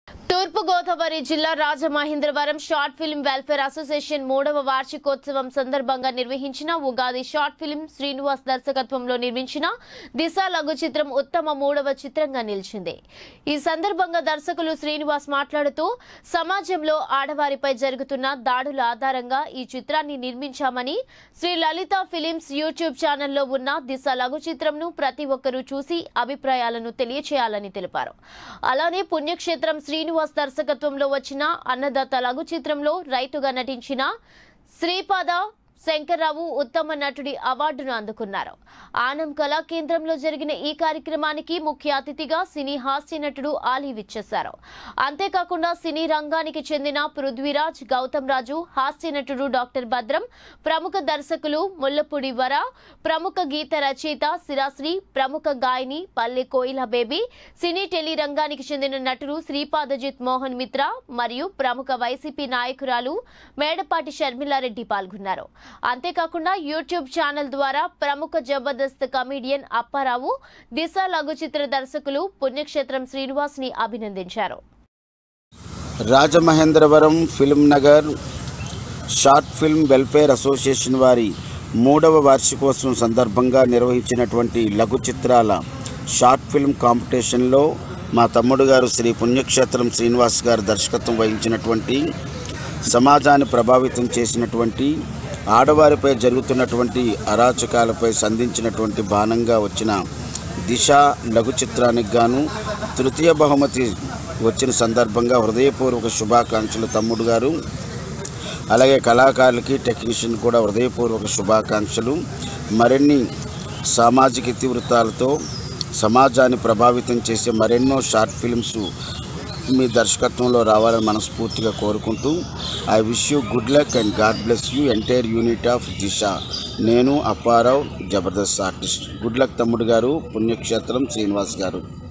తూర్పు గోదావరి జిల్లా Rajamahendravaram short film welfare association మూడవ వార్షికోత్సవం సందర్భంగా నిర్వహించిన ఉగాది షార్ట్ ఫిల్మ్ శ్రీనివాస్ దర్శకత్వంలో నిర్మించిన దిశ లఘు చిత్రం ఉత్తమ మూడవ చిత్రంగా నిలిచింది ఈ సందర్భంగా దర్శకులు శ్రీనివాస్ మాట్లాడుతూ సమాజంలో ఆడవారిపై జరుగుతున్న దాడుల ఆధారంగా ఈ చిత్రాన్ని నిర్మించామని శ్రీ లలిత ఫిలిమ్స్ యూట్యూబ్ ఛానల్లో ఉన్న దిశ లఘు చిత్రంను ప్రతి ఒక్కరూ చూసి అభిప్రాయాలను తెలియచేయాలని తెలిపారు అలానే పుణ్యక్షేత్రం శ్రీనివాస్ దర్శకత్వంలో వచ్చిన అన్నదాత లఘు చిత్రంలో రైతుగా నటించిన శ్రీపాద శంకర్రావు ఉత్తమ నటుడి అవార్డును అందుకున్నారు ఆనం కళా కేంద్రంలో జరిగిన ఈ కార్యక్రమానికి ముఖ్య అతిథిగా సినీ హాస్య నటుడు ఆలీ విచ్చేశారు అంతేకాకుండా సినీ రంగానికి చెందిన పృథ్వీరాజ్ గౌతమ్ రాజు హాస్య నటుడు డాక్టర్ భద్రం ప్రముఖ దర్శకులు ముల్లపూడి వర ప్రముఖ గీత రచయిత సిరాశ్రీ ప్రముఖ గాయని పల్లె కోయిల బేబీ సినీ టెలి రంగానికి చెందిన నటుడు శ్రీపాదజిత్ మోహన్ మిత్ర మరియు ప్రముఖ వైసీపీ నాయకురాలు మేడపాటి షర్మిలారెడ్డి పాల్గొన్నారు అంతేకాకుండా యూట్యూబ్ ఛానల్ ద్వారా ప్రముఖ జబర్దస్త్ కమీడియన్ అప్పారావు దిశ లఘు చిత్ర దర్శకులు పుణ్యక్షేత్రం శ్రీనివాస్ ని అభినందించారు Rajamahendravaram film Nagar short film welfare association వారి మూడవ వార్షికోత్సవం సందర్భంగా నిర్వహించినటువంటి లఘు చిత్రాల షార్ట్ ఫిల్మ్ కాంపిటీషన్లో మా తమ్ముడు గారు శ్రీ పుణ్యక్షేత్రం శ్రీనివాస్ గారు దర్శకత్వం వహించినటువంటి సమాజాన్ని ప్రభావితం చేసినటువంటి ఆడవారిపై జరుగుతున్నటువంటి అరాచకాలపై సంధించినటువంటి బాణంగా వచ్చిన దిశ లఘు చిత్రానికి గాను తృతీయ బహుమతి వచ్చిన సందర్భంగా హృదయపూర్వక శుభాకాంక్షలు తమ్ముడు గారు అలాగే కళాకారులకి టెక్నీషియన్ కూడా హృదయపూర్వక శుభాకాంక్షలు మరిన్ని సామాజిక ఇతివృత్తాలతో సమాజాన్ని ప్రభావితం చేసే మరెన్నో షార్ట్ ఫిల్మ్స్ మీ దర్శకత్వంలో రావాలని మనస్ఫూర్తిగా కోరుకుంటూ I wish you good luck and God bless you entire unit of Disha నేను Apparao Jabardasth artist good luck తమ్ముడు గారు పుణ్యక్షేత్రం శ్రీనివాస్ గారు